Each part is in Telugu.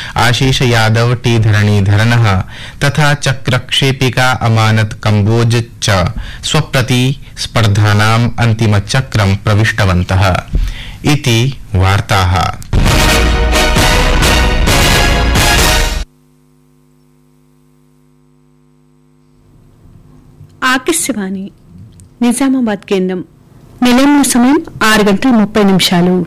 आशीष यादव टी धरणीधरनः तथा चक्रक्षेपिका अमानत कम्बोज च स्वप्रतिस्पर्धानाम् अन्तिमचक्रं प्रविष्टवन्तः इति वार्ताः ఆకాశవాణి నిజామాబాద్ కేంద్రం నిలయంలో సమయం ఆరు గంటల ముప్పై నిమిషాలు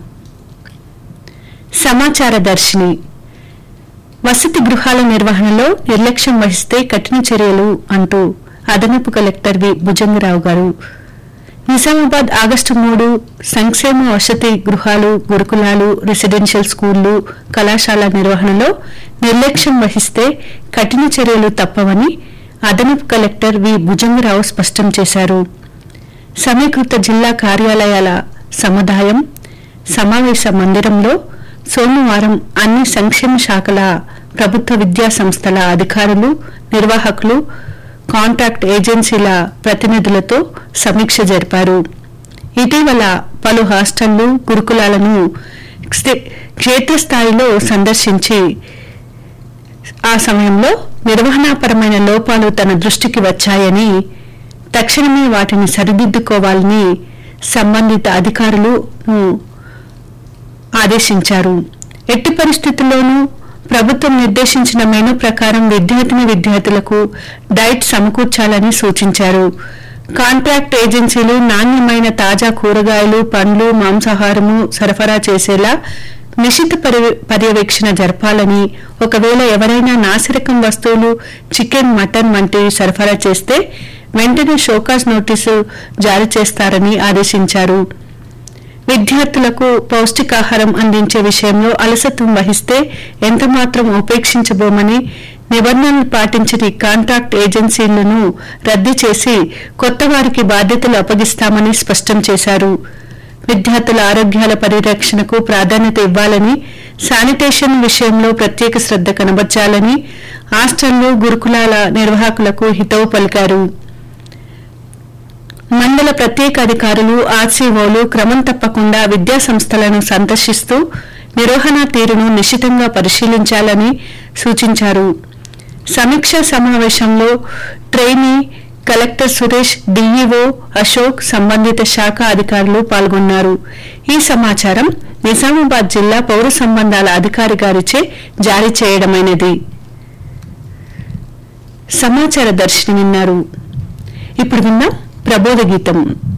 సమాచార దర్శిని వసతి గృహాల నిర్వహణలో నిర్లక్ష్యం వహిస్తే కఠిన చర్యలు అంటూ అదనపు కలెక్టర్ వి భుజంగరావు గారు నిజామాబాద్ ఆగస్టు మూడు సంక్షేమ వసతి గృహాలు గురుకులాలు రెసిడెన్షియల్ స్కూళ్లు కళాశాల నిర్వహణలో నిర్లక్ష్యం వహిస్తే కఠిన చర్యలు తప్పవని అదనపు కలెక్టర్ వి భుజంగరావు స్పష్టం చేశారు సమీకృత జిల్లా కార్యాలయాల సముదాయం సమావేశ మందిరంలో సోమవారం అన్ని సంక్షేమ శాఖల ప్రభుత్వ విద్యా సంస్థల అధికారులు నిర్వాహకులు కాంట్రాక్ట్ ఏజెన్సీల ప్రతినిధులతో సమీక్ష జరిపారు ఇటీవల పలు హాస్టళ్లు గురుకులాలను క్షే- క్షేత్రస్థాయిలో సందర్శించి ఆ సమయంలో నిర్వహణాపరమైన లోపాలు తన దృష్టికి వచ్చాయని తక్షణమే వాటిని సరిదిద్దుకోవాలని సంబంధిత అధికారులు ఆదేశించారు ఎట్టి పరిస్థితుల్లోనూ ప్రభుత్వం నిర్దేశించిన మెనూ ప్రకారం విద్యార్థిని విద్యార్థులకు డైట్ సమకూర్చాలని సూచించారు కాంట్రాక్ట్ ఏజెన్సీలు నాణ్యమైన తాజా కూరగాయలు పండ్లు మాంసాహారము సరఫరా చేసేలా నిశిత పర్య- పర్యవేక్షణ జరపాలని ఒకవేళ ఎవరైనా నాసిరకం వస్తువులు చికెన్ మటన్ వంటివి సరఫరా చేస్తే వెంటనే షోకాస్ నోటీసు జారీ చేస్తారని ఆదేశించారు విద్యార్థులకు పౌష్టికాహారం అందించే విషయంలో అలసత్వం వహిస్తే ఎంతమాత్రం ఉపేక్షించబోమని నిబంధనలు పాటించని కాంట్రాక్ట్ ఏజెన్సీలను రద్దు చేసి కొత్త వారికి బాధ్యతలు అప్పగిస్తామని స్పష్టం చేశారు విద్యార్థుల ఆరోగ్యాల పరిరక్షణకు ప్రాధాన్యత ఇవ్వాలని శానిటేషన్ విషయంలో ప్రత్యేక శ్రద్ధ కనబర్చాలని హాస్టళ్లు గురుకులాల నిర్వాహకులకు హితవు పలికారు మండల ప్రత్యేక అధికారులు ఆర్సీఓలు క్రమం తప్పకుండా విద్యా సంస్థలను సందర్శిస్తూ నిర్వహణ తీరును నిశితంగా పరిశీలించాలని సూచించారు సమీక్షా సమావేశంలో trainee collector Suresh DEO Ashok సంబంధిత శాఖ అధికారులు పాల్గొన్నారు ఈ సమాచారం నిజామాబాద్ జిల్లా పౌర సంబంధాల అధికారి గారిచే జారీ చేయడమైనది సమాచార దర్శిని విన్నారు ఇప్పుడు విన్నాం ప్రబోధ గీతం